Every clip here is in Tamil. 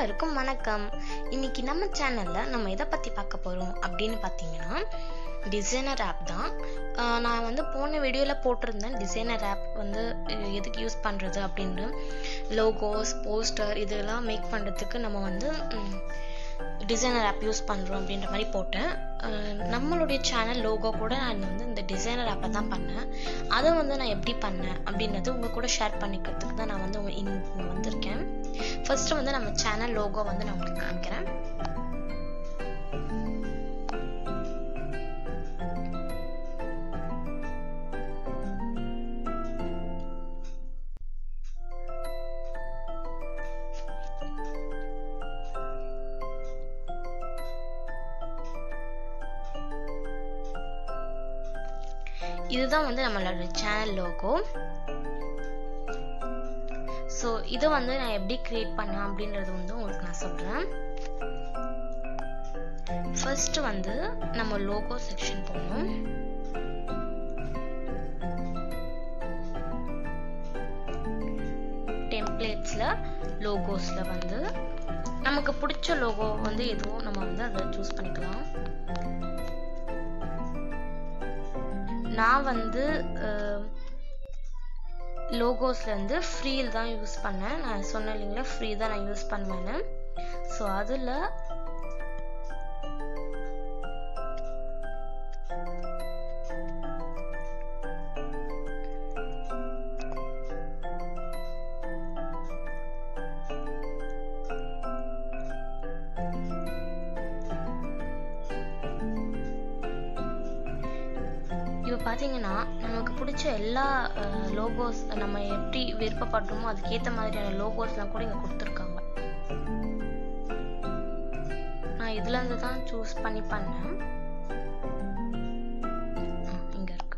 அனைவருக்கும் வணக்கம் இன்னைக்கு நம்ம சேனல்ல நம்ம எதை பத்தி பார்க்க போறோம் அப்படின்னு பார்த்தீங்கன்னா டிசைனர் ஆப் தான் ஆஹ் நான் வந்து போன வீடியோல போட்டிருந்தேன் டிசைனர் ஆப் வந்து அஹ் எதுக்கு யூஸ் பண்றது அப்படின்னு லோகோஸ் போஸ்டர் இதெல்லாம் மேக் பண்றதுக்கு நம்ம வந்து டிசைனர் ஆப் யூஸ் பண்ணுறோம் அப்படின்ற மாதிரி போட்டேன் அஹ் நம்மளுடைய சேனல் லோகோ கூட நான் வந்து இந்த டிசைனர் ஆப்பை தான் பண்ணேன் அதை வந்து நான் எப்படி பண்ணேன் அப்படின்றது உங்க கூட ஷேர் பண்ணிக்கிறதுக்கு தான் நான் வந்து உங்க இங்க வந்திருக்கேன் ஃபர்ஸ்ட் வந்து நம்ம சேனல் லோகோ வந்து நான் உங்களுக்கு காமிக்கிறேன் இதுதான் வந்து நம்மளோட சேனல் லோகோ ஸோ இதை வந்து நான் எப்படி கிரியேட் பண்ணேன் அப்படின்றது வந்து உங்களுக்கு நான் சொல்கிறேன் ஃபர்ஸ்ட் வந்து நம்ம லோகோ செக்ஷன் போகணும் டெம்ப்ளேட்ஸில் லோகோஸில் வந்து நமக்கு பிடிச்ச லோகோ வந்து எதுவும் நம்ம வந்து அதை சூஸ் பண்ணிக்கலாம் நான் வந்து லோகோஸ்ல இருந்து ஃப்ரீல் தான் யூஸ் பண்ணேன் நான் சொன்னேன் இல்லைங்களா ஃப்ரீ தான் நான் யூஸ் பண்ணுவேன்னு ஸோ அதில் இப்போ பார்த்தீங்கன்னா நமக்கு பிடிச்ச எல்லா லோகோஸ் நம்ம எப்படி விருப்பப்படுறோமோ அதுக்கேற்ற மாதிரியான லோகோஸ்லாம் கூட இங்கே கொடுத்துருக்காங்க நான் இதுல இருந்து தான் சூஸ் பண்ணி பண்ணேன் இங்க இருக்கு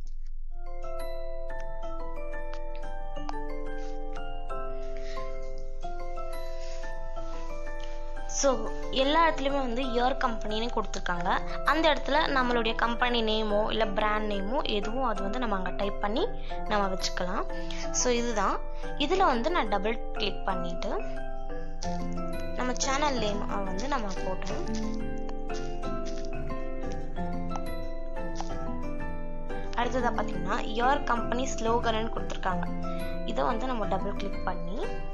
ஸோ எல்லா இடத்துலையுமே வந்து இயர் கம்பெனின்னு கொடுத்துருக்காங்க அந்த இடத்துல நம்மளுடைய கம்பெனி நேமோ இல்லை பிராண்ட் நேமோ எதுவும் அது வந்து நம்ம அங்கே டைப் பண்ணி நம்ம வச்சுக்கலாம் ஸோ இதுதான் இதில் வந்து நான் டபுள் கிளிக் பண்ணிட்டு நம்ம சேனல் நேம் வந்து நம்ம போட்டோம் அடுத்ததாக பார்த்தீங்கன்னா இயர் கம்பெனி ஸ்லோகன்னு கொடுத்துருக்காங்க இதை வந்து நம்ம டபுள் கிளிக் பண்ணி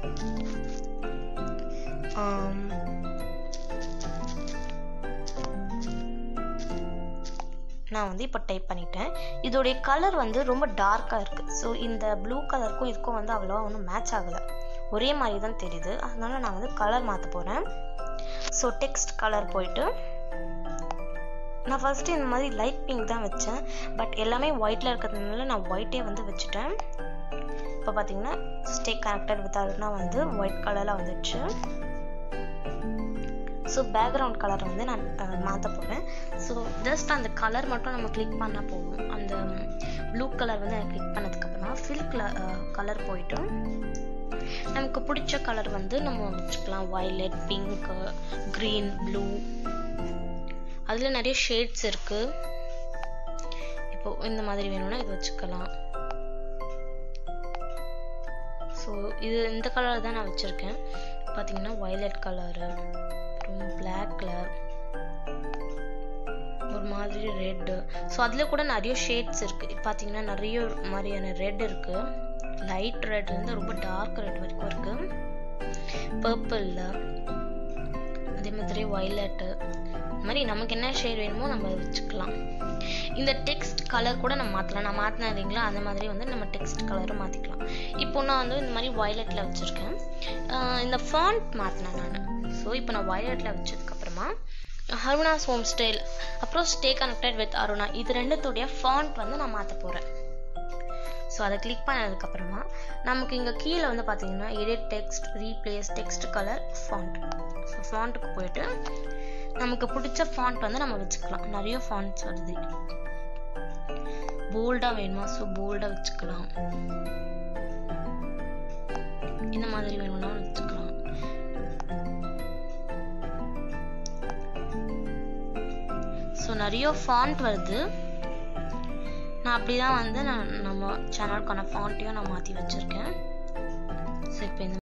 நான் வந்து இப்போ டைப் பண்ணிட்டேன் இதோடைய கலர் வந்து ரொம்ப டார்க்காக இருக்குது ஸோ இந்த ப்ளூ கலருக்கும் இதுக்கும் வந்து அவ்வளோவா ஒன்றும் மேட்ச் ஆகலை ஒரே மாதிரி தான் தெரியுது அதனால நான் வந்து கலர் மாற்ற போகிறேன் ஸோ டெக்ஸ்ட் கலர் போயிட்டு நான் ஃபஸ்ட்டு இந்த மாதிரி லைட் பிங்க் தான் வச்சேன் பட் எல்லாமே ஒயிட்டில் இருக்கிறதுனால நான் ஒயிட்டே வந்து வச்சுட்டேன் இப்போ பார்த்தீங்கன்னா ஸ்டே கனெக்டட் வித் அருணா வந்து ஒயிட் கலரில் வந்துடுச்சு ஸோ பேக்ரவுண்ட் கலர் வந்து நான் மாற்ற போகிறேன் ஸோ ஜஸ்ட் அந்த கலர் மட்டும் நம்ம கிளிக் பண்ணால் போதும் அந்த ப்ளூ கலர் வந்து எனக்கு கிளிக் பண்ணதுக்கப்புறமா ஃபில் கலர் கலர் போயிட்டு நமக்கு பிடிச்ச கலர் வந்து நம்ம வச்சுக்கலாம் வயலட் பிங்க் க்ரீன் ப்ளூ அதில் நிறைய ஷேட்ஸ் இருக்குது இப்போ இந்த மாதிரி வேணும்னா இது வச்சுக்கலாம் ஸோ இது இந்த கலர் தான் நான் வச்சுருக்கேன் பார்த்தீங்கன்னா வயலட் கலரு அப்புறம் பிளாக் கலர் ஒரு மாதிரி ரெட்டு ஸோ அதில் கூட நிறைய ஷேட்ஸ் இருக்குது பார்த்தீங்கன்னா நிறைய மாதிரியான ரெட் இருக்குது லைட் ரெட்லேருந்து ரொம்ப டார்க் ரெட் வரைக்கும் இருக்குது பர்பிளில் அதே மாதிரி வயலட்டு இந்த மாதிரி நமக்கு என்ன ஷேட் வேணுமோ நம்ம வச்சுக்கலாம் இந்த டெக்ஸ்ட் கலர் கூட நம்ம மாற்றலாம் நான் மாற்றினேன் இல்லைங்களா அந்த மாதிரி வந்து நம்ம டெக்ஸ்ட் கலரும் மாற்றிக்கலாம் இப்போ நான் வந்து இந்த மாதிரி வயலட்டில் வச்சுருக்கேன் இந்த ஃபாண்ட் மாற்றினேன் நான் ஸோ இப்போ நான் வயலட்டில் வச்சதுக்கப்புறமா அருணாஸ் ஹோம் ஸ்டைல் அப்புறம் ஸ்டே கனெக்டட் வித் அருணா இது ரெண்டுத்துடைய ஃபாண்ட் வந்து நான் மாற்ற போகிறேன் ஸோ அதை கிளிக் பண்ணதுக்கப்புறமா நமக்கு இங்கே கீழே வந்து பார்த்தீங்கன்னா edit text replace text colour font so ஃபாண்ட்டுக்கு போயிட்டு நமக்கு பிடிச்ச ஃபாண்ட் வந்து நம்ம வச்சுக்கலாம் நிறைய ஃபாண்ட்ஸ் வருது போல்டாக வேணுமா ஸோ போல்டாக வச்சுக்கலாம் இந்த மாதிரி வேணும்னா வச்சுக்கலாம் ஸோ நிறைய ஃபாண்ட் வருது நான் அப்படி தான் வந்து நான் நம்ம சேனலுக்கான ஃபாண்ட்டையும் நான் மாற்றி வச்சுருக்கேன் ஸோ இப்போ இந்த